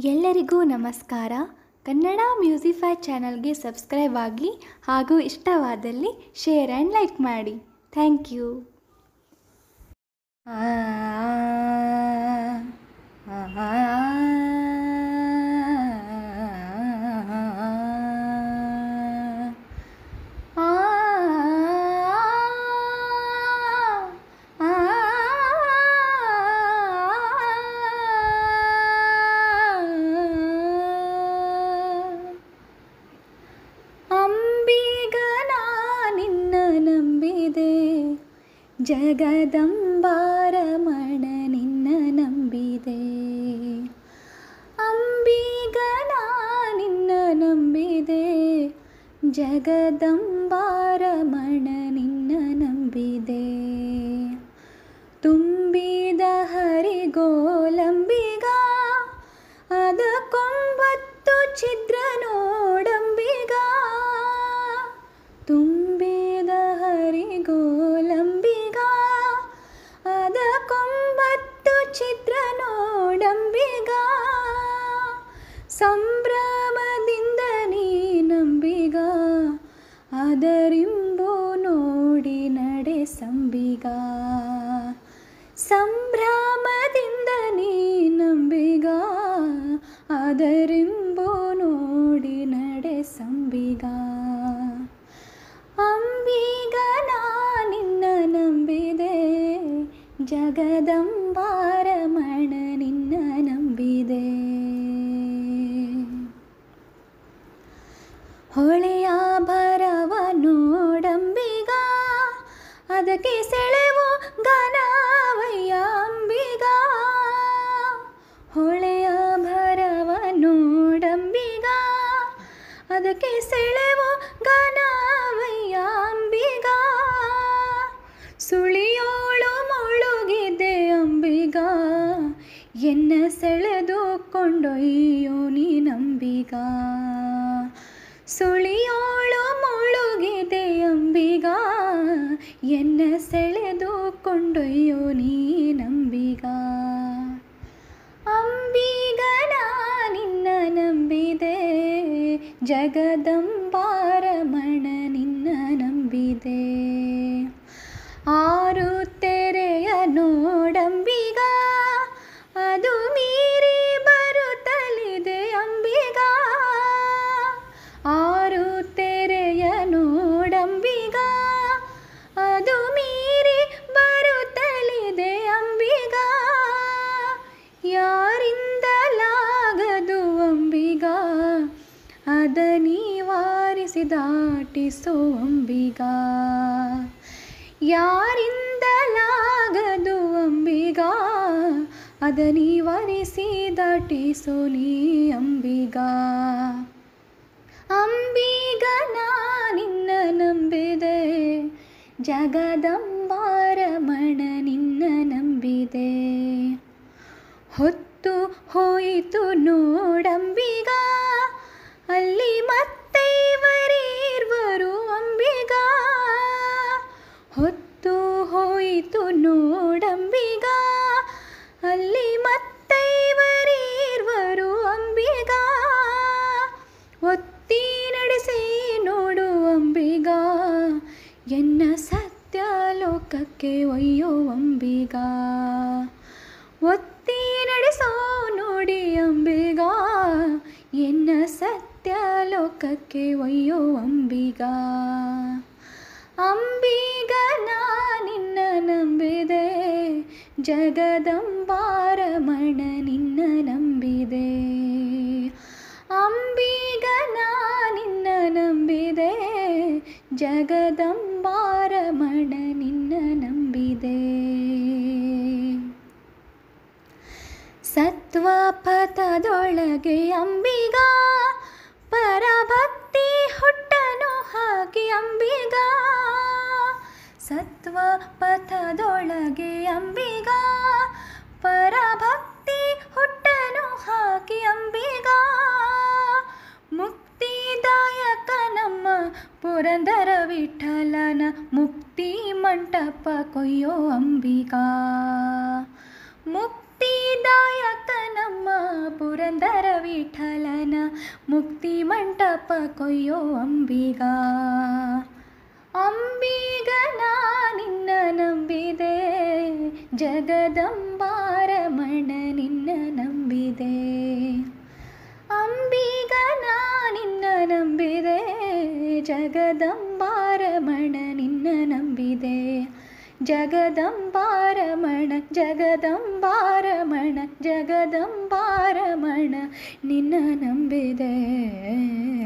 ಎಲ್ಲರಿಗೂ ನಮಸ್ಕಾರ ಕನ್ನಡ ಮ್ಯೂಸಿಫೈ ಚಾನಲ್ಗೆ ಸಬ್ಸ್ಕ್ರೈಬ್ ಆಗಿ ಹಾಗೂ ಇಷ್ಟವಾದಲ್ಲಿ ಶೇರ್ ಆ್ಯಂಡ್ ಲೈಕ್ ಮಾಡಿ ಥ್ಯಾಂಕ್ ಯು ಅಂಬಿಗನ ನಿನ್ನ ನಂಬಿದೆ ಜಗದಂಬಾರಮಣ ನಿನ್ನ ನಂಬಿದೆ ಅಂಬಿಗನ ನಿನ್ನ ನಂಬಿದೆ ಜಗದಂಬಾರಮಣ ನಿನ್ನ ನಂಬಿದೆ ತುಂಬಿದ ಹರಿಗೋಲಂಬಿಗ ಅದಕ್ಕೊಂಬತ್ತು ಛಿದ್ರ ನೋಡಂಬಿಗ ತುಂಬಿದ ಹರಿಗೋಲಂಬಿಗ ಅದಕ್ಕೊಂಬತ್ತು ಛಿದ್ರ ನೋಡಂಬಿಗ ಸಂಭ್ರಮದಿಂದ ನೀ ನಂಬಿಗ ಅದರಿಂಬು ನೋಡಿ ನಡೆ ಸಂಬಿಗ ಸಂಭ್ರಮದಿಂದ ನೀ ನಂಬಿಗ ಅದರಿಂಬು ನೋಡಿ ನಡೆ ಸಂಬಿಗ ಅಂಬಿಗ ನಾ ನಿನ್ನ ನಂಬಿದೆ ಜಗದಂಬಾರಮಣ ನಿನ್ನ ನಂಬಿದೆ ಹೊಳೆಯ ಭರವ ನೋಡಂಬಿಗ ಅದಕ್ಕೆ ಸೆಳೆವು ಘನವಯ್ಯ ಅಂಬಿಗ ಹೊಳೆಯ ಭರವ ನೋಡಂಬಿಗ ಅದಕ್ಕೆ ಸೆಳೆವು ಘನವಯ್ಯ ಅಂಬಿಗ ಸುಳಿಯೋಳು ಮುಳುಗಿದೆ ಅಂಬಿಗ ಎನ್ನ ಸೆಳೆದುಕೊಂಡೊಯ್ಯೋ ನೀ ನಂಬಿಗ ಸುಳಿಯೋಳು ಮುಳುಗಿದೆ ಅಂಬಿಗ ಎನ್ನ ಸೆಳೆದುಕೊಂಡೊಯ್ಯೋ ನೀ ನಂಬಿಗ ಅಂಬಿಗನ ನಿನ್ನ ನಂಬಿದೆ ಜಗದಂಬಾರಮಣ ನಿನ್ನ ನಂಬಿದೆ ಆರು ತೆರೆಯ ನೋಡಂಬಿಗ ಅದು ಮೀರಿ ಬರುತ್ತಲಿದೆ ಅಂಬಿಗ ಆರು ತೆರೆಯ ನೋಡಂಬಿಗ ಅದು ಮೀರಿ ಬರುತ್ತಲಿದೆ ಅಂಬಿಗ ಯಾರಿಂದಲಾಗದು ಅಂಬಿಗ ಅದ ನಿವಾರಿಸಿ ದಾಟಿಸೋ ಅಂಬಿಗ ಯಾರಿಂದಲಾಗದು ಅಂಬಿಗ ಅದ ನಿವಾರಿಸಿ ದಾಟಿಸೋ ನೀ ಅಂಬಿಗ ಅಂಬಿಗ ನಾ ನಿನ್ನ ನಂಬಿದೆ ಜಗದಂಬಾರಮಣ ನಿನ್ನ ನಂಬಿದೆ ಹೊತ್ತು ಹೋಯಿತು ನೋಡಂಬಿಗ ಅಲ್ಲಿ ಮತ್ತೆ ಇವರೀರ್ವರು ಅಂಬಿಗ ಹೊತ್ತು ಹೋಯಿತು ನೋಡಂಬಿಗ ಅಲ್ಲಿ ಮತ್ತೆ ಇವರೀರ್ವರು ಅಂಬಿಗ ಒತ್ತಿ ನಡೆಸಿ ನೋಡು ಅಂಬಿಗ ಎನ್ನ ಸತ್ಯ ಲೋಕಕ್ಕೆ ಒಯ್ಯೋ ಅಂಬಿಗ ಒತ್ತಿ ನಡೆಸೋ ನೋಡಿ ಅಂಬಿಗ ಎನ್ನ ಸತ್ಯ ಲೋಕಕ್ಕೆ ಒಯ್ಯೋ ಅಂಬಿಗ ಅಂಬಿಗ ನಾ ನಿನ್ನ ನಂಬಿದೆ ಜಗದಂಬಾರಮಣ ನಿನ್ನ ನಂಬಿದೆ ಅಂಬಿಗ ನಾ ನಿನ್ನ ನಂಬಿದೆ ಜಗದಂಬಾರಮಣ ನಿನ್ನ ನಂಬಿದೆ ಸತ್ವಪಥದೊಳಗೆ ಅಂಬಿಗ ಪರಭಕ್ತಿ ಹುಟ್ಟನು ಹಾಕಿ ಅಂಬಿಗ ಸತ್ವಪಥದೊಳಗೆ ಅಂಬಿಗ ಪರಭಕ್ತಿ ಹುಟ್ಟನು ಹಾಕಿ ಅಂಬಿಗ ಮುಕ್ತಿದಾಯಕ ನಮ್ಮ ಪುರಂದರ ವಿಠಲನ ಮುಕ್ತಿ ಮಂಟಪ ಕೊಯ್ಯೋ ಅಂಬಿಗ ಮುಕ್ತಿದಾಯಕ ನಮ್ಮ ಪುರ ಪುರಂದರ ವಿಠಲನ ಮುಕ್ತಿ ಮಂಟಪ ಕೊಯ್ಯೋ ಅಂಬಿಗ ಅಂಬಿಗ ನಾ ನಿನ್ನ ನಂಬಿದೆ ಜಗದಂಬಾರಮಣ ನಿನ್ನ ನಂಬಿದೆ ಅಂಬಿಗ ನಾ ನಿನ್ನ ನಂಬಿದೆ ಜಗದಂಬಾರಮಣ ನಿನ್ನ ನಂಬಿದೆ ಜಗದಂಬಾರಮಣ ಜಗದಂಬಾರಮಣ ಜಗದಂಬಾರಮಣ ನಿನ್ನ ನಂಬಿದೆ